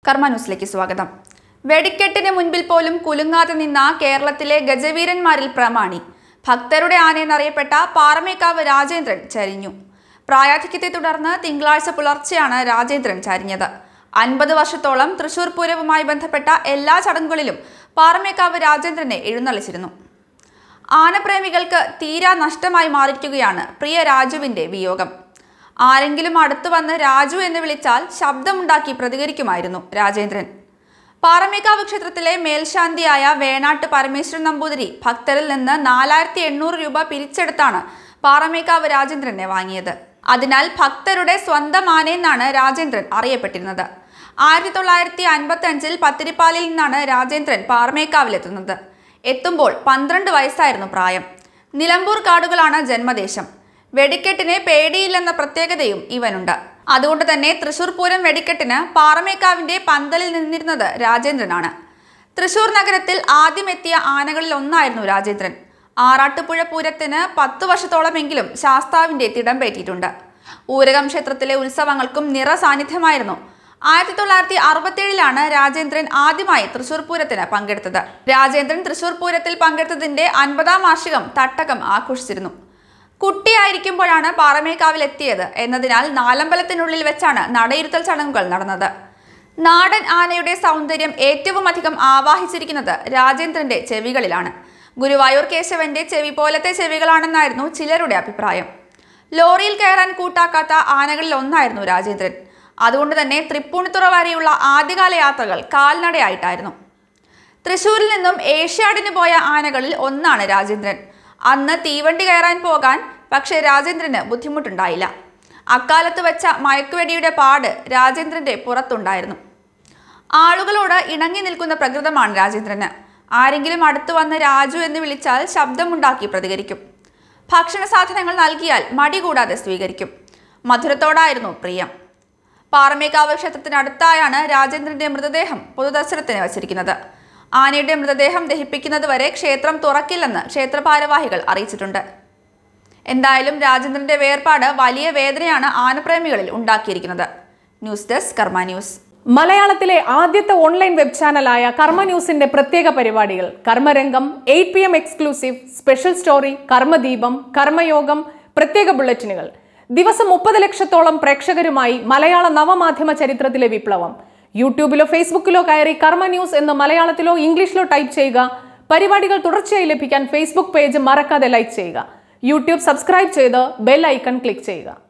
കർമ്മ ന്യൂസിലേക്ക് സ്വാഗതം വെടിക്കെട്ടിന് മുൻപിൽ പോലും കുലുങ്ങാതെ നിന്ന കേരളത്തിലെ ഗജവീരന്മാരിൽ പ്രമാണി ഭക്തരുടെ ആനയെന്നറിയപ്പെട്ട പാറമേക്കാവ് രാജേന്ദ്രൻ ചരിഞ്ഞു പ്രായാധിക്യത്തെ തുടർന്ന് തിങ്കളാഴ്ച പുലർച്ചെയാണ് രാജേന്ദ്രൻ ചരിഞ്ഞത് അൻപത് വർഷത്തോളം തൃശൂർ പൂരവുമായി ബന്ധപ്പെട്ട എല്ലാ ചടങ്ങുകളിലും പാറമേക്കാവ് രാജേന്ദ്രനെ എഴുന്നള്ളിച്ചിരുന്നു ആനപ്രേമികൾക്ക് തീരാ നഷ്ടമായി മാറിയിരിക്കുകയാണ് പ്രിയ രാജുവിന്റെ വിയോഗം ആരെങ്കിലും അടുത്തു വന്ന് രാജു എന്ന് വിളിച്ചാൽ ശബ്ദമുണ്ടാക്കി പ്രതികരിക്കുമായിരുന്നു രാജേന്ദ്രൻ പാറമേക്കാവ് ക്ഷേത്രത്തിലെ മേൽശാന്തിയായ വേണാട്ട് പരമേശ്വരൻ നമ്പൂതിരി ഭക്തരിൽ നിന്ന് നാലായിരത്തി എണ്ണൂറ് രൂപ പിരിച്ചെടുത്താണ് പാറമേക്കാവ് രാജേന്ദ്രനെ വാങ്ങിയത് അതിനാൽ ഭക്തരുടെ സ്വന്തം ആനയെന്നാണ് രാജേന്ദ്രൻ അറിയപ്പെട്ടിരുന്നത് ആയിരത്തി തൊള്ളായിരത്തി അൻപത്തി അഞ്ചിൽ പത്തിരിപ്പാലിൽ നിന്നാണ് രാജേന്ദ്രൻ പാറമേക്കാവിലെത്തുന്നത് എത്തുമ്പോൾ പന്ത്രണ്ട് വയസ്സായിരുന്നു പ്രായം നിലമ്പൂർ കാടുകളാണ് ജന്മദേശം വെടിക്കെട്ടിന് പേടിയില്ലെന്ന പ്രത്യേകതയും ഇവനുണ്ട് അതുകൊണ്ട് തന്നെ തൃശൂർ പൂരം വെടിക്കെട്ടിന് പാറമേക്കാവിന്റെ പന്തലിൽ നിന്നിരുന്നത് രാജേന്ദ്രനാണ് തൃശൂർ നഗരത്തിൽ ആദ്യമെത്തിയ ആനകളിൽ ഒന്നായിരുന്നു രാജേന്ദ്രൻ ആറാട്ടുപുഴ പൂരത്തിന് പത്തു വർഷത്തോളമെങ്കിലും ശാസ്താവിന്റെ തിടമ്പേറ്റിയിട്ടുണ്ട് ഊരകം ക്ഷേത്രത്തിലെ ഉത്സവങ്ങൾക്കും നിറ സാന്നിധ്യമായിരുന്നു ആയിരത്തി തൊള്ളായിരത്തി അറുപത്തിയേഴിലാണ് രാജേന്ദ്രൻ ആദ്യമായി തൃശൂർ പൂരത്തിന് പങ്കെടുത്തത് രാജേന്ദ്രൻ തൃശൂർ പൂരത്തിൽ പങ്കെടുത്തതിന്റെ അൻപതാം വാർഷികം തട്ടകം ആഘോഷിച്ചിരുന്നു കുട്ടിയായിരിക്കുമ്പോഴാണ് പാറമേക്കാവിൽ എത്തിയത് എന്നതിനാൽ നാലമ്പലത്തിനുള്ളിൽ വെച്ചാണ് നടയിരുത്തൽ ചടങ്ങുകൾ നടന്നത് നാടൻ ആനയുടെ സൗന്ദര്യം ഏറ്റവും അധികം ആവാഹിച്ചിരിക്കുന്നത് രാജേന്ദ്രന്റെ ചെവികളിലാണ് ഗുരുവായൂർ കേശവന്റെ ചെവി പോലത്തെ ചെവികളാണെന്നായിരുന്നു ചിലരുടെ അഭിപ്രായം ലോറിയിൽ കയറാൻ കൂട്ടാക്കാത്ത ആനകളിൽ ഒന്നായിരുന്നു രാജേന്ദ്രൻ അതുകൊണ്ട് തന്നെ തൃപ്പൂണിത്തുറ വരെയുള്ള ആദ്യകാല യാത്രകൾ കാൽനടയായിട്ടായിരുന്നു തൃശൂരിൽ നിന്നും ഏഷ്യാഡിന് പോയ ആനകളിൽ ഒന്നാണ് രാജേന്ദ്രൻ അന്ന് തീവണ്ടി കയറാൻ പോകാൻ പക്ഷേ രാജേന്ദ്രന് ബുദ്ധിമുട്ടുണ്ടായില്ല അക്കാലത്ത് വെച്ച മയക്കുവെടിയുടെ പാട് രാജേന്ദ്രന്റെ പുറത്തുണ്ടായിരുന്നു ആളുകളോട് ഇണങ്ങി നിൽക്കുന്ന പ്രകൃതമാണ് രാജേന്ദ്രന് ആരെങ്കിലും അടുത്തു വന്ന് രാജു എന്ന് വിളിച്ചാൽ ശബ്ദമുണ്ടാക്കി പ്രതികരിക്കും ഭക്ഷണ സാധനങ്ങൾ നൽകിയാൽ മടി കൂടാതെ സ്വീകരിക്കും മധുരത്തോടായിരുന്നു പ്രിയം പാറമേക്കാവ് ക്ഷേത്രത്തിനടുത്തായാണ് രാജേന്ദ്രന്റെ മൃതദേഹം പൊതുദർശനത്തിന് വച്ചിരിക്കുന്നത് ആനയുടെ മൃതദേഹം ദഹിപ്പിക്കുന്നത് വരെ ക്ഷേത്രം തുറക്കില്ലെന്ന് ക്ഷേത്ര ഭാരവാഹികൾ അറിയിച്ചിട്ടുണ്ട് എന്തായാലും രാജേന്ദ്രന്റെ വേർപാട് വലിയ വേദനയാണ് ആനപ്രേമികളിൽ ഉണ്ടാക്കിയിരിക്കുന്നത് ന്യൂസ് ഡെസ്ക് കർമ്മ ന്യൂസ് മലയാളത്തിലെ ആദ്യത്തെ ഓൺലൈൻ വെബ് ചാനലായ കർമ്മ ന്യൂസിന്റെ പ്രത്യേക പരിപാടികൾ കർമ്മരംഗം eight P M exclusive special story കർമ്മദീപം കർമ്മയോഗം പ്രത്യേക ബുള്ളറ്റിനുകൾ ദിവസം മുപ്പത് ലക്ഷത്തോളം പ്രേക്ഷകരുമായി മലയാള നവമാധ്യമ ചരിത്രത്തിലെ വിപ്ലവം യൂട്യൂബിലോ ഫേസ്ബുക്കിലോ കയറി കർമ്മ ന്യൂസ് എന്ന് മലയാളത്തിലോ ഇംഗ്ലീഷിലോ ടൈപ്പ് ചെയ്യുക പരിപാടികൾ തുടർച്ചയായി ലഭിക്കാൻ ഫേസ്ബുക്ക് പേജ് മറക്കാതെ ലൈക്ക് ചെയ്യുക യൂട്യൂബ് സബ്സ്ക്രൈബ് ചെയ്ത് ബെൽ ഐക്കൺ ക്ലിക്ക് ചെയ്യുക